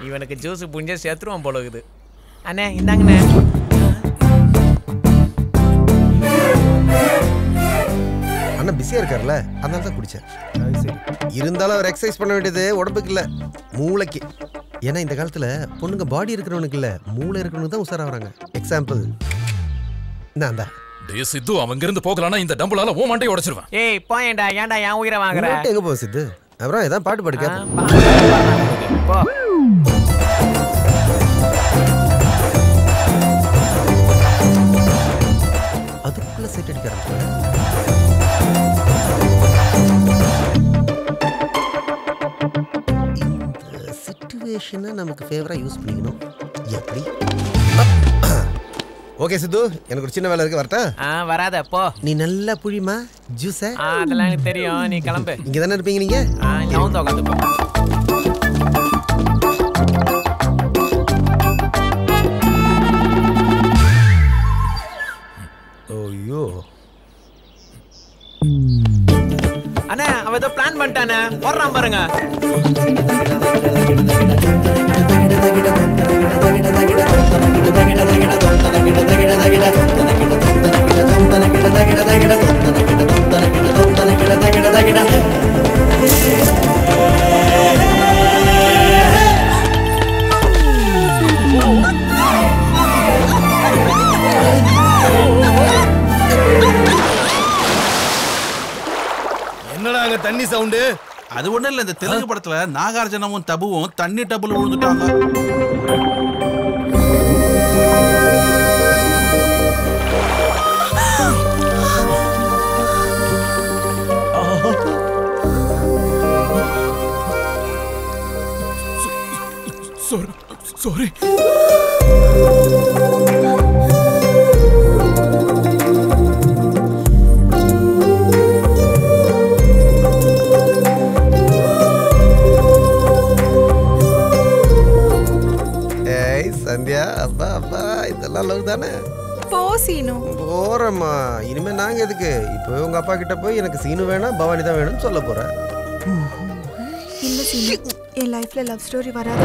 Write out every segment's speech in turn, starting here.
இவனுக்கு ஜூஸ் புஞ்ச சேர்த்துருவான் போல இருக்குது அண்ணே இந்தாங்கண்ணே அண்ணன் பிஸியா இருக்கார்ல அதனால தான் குடிச்சேன் இருந்தாலும் அவர் எக்ஸசைஸ் பண்ண வேண்டியது உடம்புக்கு இல்ல மூளைக்கு ஏன்னா இந்த காலத்துல பொண்ணுங்க பாடி இருக்கிறவனுக்கு இல்ல மூளை இருக்கிறவனுக்கு தான் உசாராகிறாங்க எக்ஸாம்பிள் நான் தான் டேய் சித்து அவங்க இருந்து போகலானா இந்த டம்புளால ஓ மண்டையை உடைச்சிருவேன் ஏய் போயேன்டா ஏன்டா என் உயிரை வாங்குற எங்க போ சித்து அப்புறம் ஏதாவது பாட்டு பாடு கேட்போம் போ அதுக்குள்ள செட் அடிக்க ஆரம்பிச்சேன் இந்த சுச்சுவேஷனை நமக்கு ஃபேவரா யூஸ் பண்ணிக்கணும் எப்படி ஓகே சித்து எனக்கு ஒரு சின்ன வேலை இருக்கு வரட்டா ஆ வராத போ நீ நல்லா புழிமா ஜூஸ ஆ அதெல்லாம் எனக்கு தெரியும் நீ கிளம்பு இங்க தானே இருப்பீங்க நீங்க ஆ நவுந்து உட்காந்து போ ஐயோ அண்ணா அவன் ஏதோ பிளான் பண்ணிட்டானே போடுறான் பாருங்க என்னடா அங்க தண்ணி சவுண்டு அது ஒண்ணும் இல்ல இந்த தெலுங்கு படத்துல நாகார்ஜுனமும் தபுவும் தண்ணி டபுள் விழுந்துட்டாங்க சாரி சாரி ஏய் சந்தியா அப்பா அப்பா இதெல்லாம் லவ் தானே போ சீனு போறேம்மா இனிமே நாங்க எதுக்கு இப்போ உங்க அப்பா கிட்ட போய் எனக்கு சீனு வேணாம் பவானி தான் வேணும்னு சொல்ல போறேன் இல்ல சீனு என் லைஃப்ல லவ் ஸ்டோரி வராது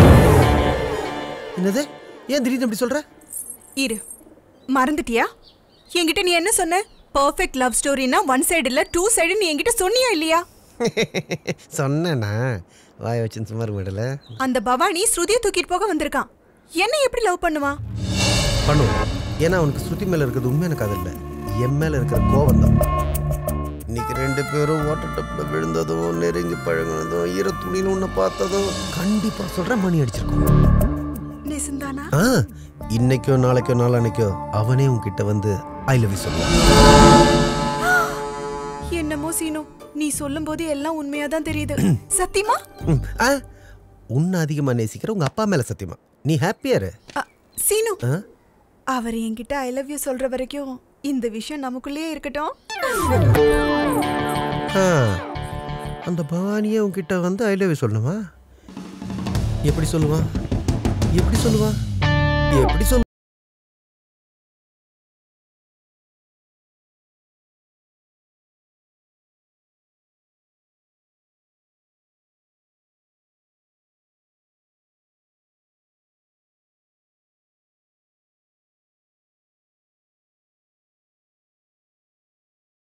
என்னது ஏன் திடீர்னு இப்படி சொல்ற இரு மறந்துட்டியா என்கிட்ட நீ என்ன சொன்ன பர்ஃபெக்ட் லவ் ஸ்டோரினா ஒன் சைடு இல்ல டூ சைடு நீ என்கிட்ட சொன்னியா இல்லையா சொன்னேனா வாய வச்சுன்னு சும்மா இருக்க மாட்டல அந்த பவானி ஸ்ருதியை தூக்கிட்டு போக வந்திருக்கான் என்ன எப்படி லவ் பண்ணுவான் பண்ணுவோம் ஏன்னா அவனுக்கு ஸ்ருதி மேல இருக்கிறது உண்மையான காதல் இல்ல என் மேல இருக்கிற கோவம் தான் இன்னைக்கு ரெண்டு பேரும் வாட்டர் டப்ல விழுந்ததும் நெருங்கி பழகுனதும் ஈர துணியில் உன்னை பார்த்ததும் கண்டிப்பா சொல்றேன் மணி அடிச்சிருக்கோம் நெசந்தானா ஆ இன்னைக்கோ நாளைக்கோ நாளானைக்கோ அவனே உன்கிட்ட வந்து ஐ லவ் யூ சொல்லுவான் என்னமோ சீனு நீ சொல்லும் போது எல்லாம் உண்மையா தான் தெரியுது சத்தியமா ம், ஆ உன்னை அதிகமா நேசிக்கிற உங்க அப்பா மேல சத்தியமா நீ ஹாப்பியாரு அ, சீனு ஆ அவர் என்கிட்ட ஐ லவ் யூ சொல்ற வரைக்கும் இந்த விஷயம் நமக்குள்ளேயே இருக்கட்டும் ஆ, அந்த பவானியே உன்கிட்ட வந்து ஐ லவ் யூ சொல்லணுமா எப்படி சொல்லுவான் எப்படி சொல்லுவான் எப்படி சொல்லுவான்